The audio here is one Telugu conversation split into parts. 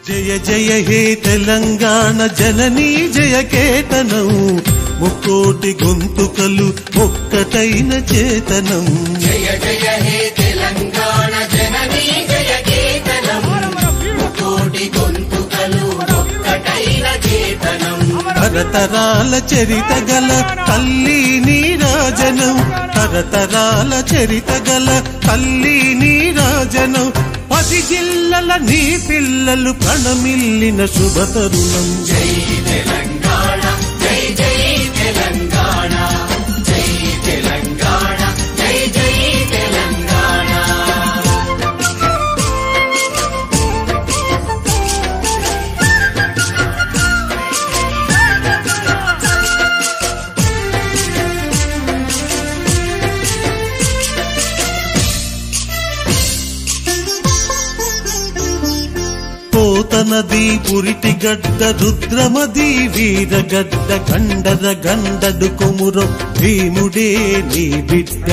జయ జయ హే తెలంగాణ జననీ జయ కేతనం ముక్కోటి గొంతుకలు ఒక్కటైన చేతనం జయ జయ హే తెలంగాణ జననీ జయ కేతనం కోటి గొంతుకలు ఒక్కటైన చేతనం తరతరాల చరిత గల తల్లి నీరాజనం తరతరాల చరిత గల తల్లి నీరాజనం పది జిల్లల నీ పిల్లలు ప్రణమిల్లిన శుభతరుణం జై తెలంగాణ జై జై తెలంగాణ జై తెలంగాణ జై జై తెలంగాణ పోతనది పురిటి గడ్డ రుద్రమది వీరగడ్డ గండర గండడు కొమురం భీముడే నీ బిడ్డ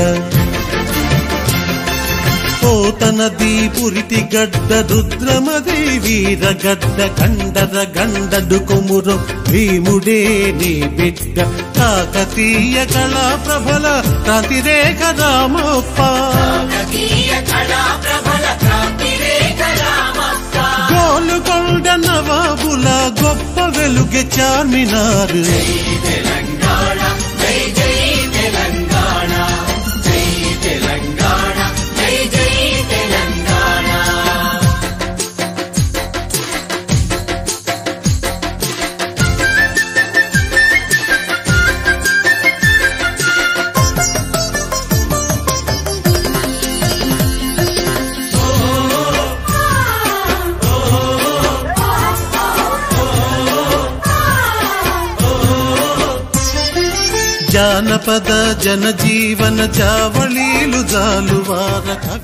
పోతనది పురిటి గడ్డ రుద్రమది వీరగడ్డ గండర గండడు కొమురం భీముడే నీ బిడ్డ కాకతీయ కళా ప్రభల ప్రతిరేఖ రామప్ప కాకతీయ కళా ప్రబల క్రాంతి రేఖ రామప్ప గోలుకొండ నవాబుల గొప్ప వెలుగె చార్మినారు జై తెలంగాణ జై జై తెలంగాణ జై తెలంగాణ జై జై తెలంగాణ జానపద జనజీవన జావళీలు జాలువార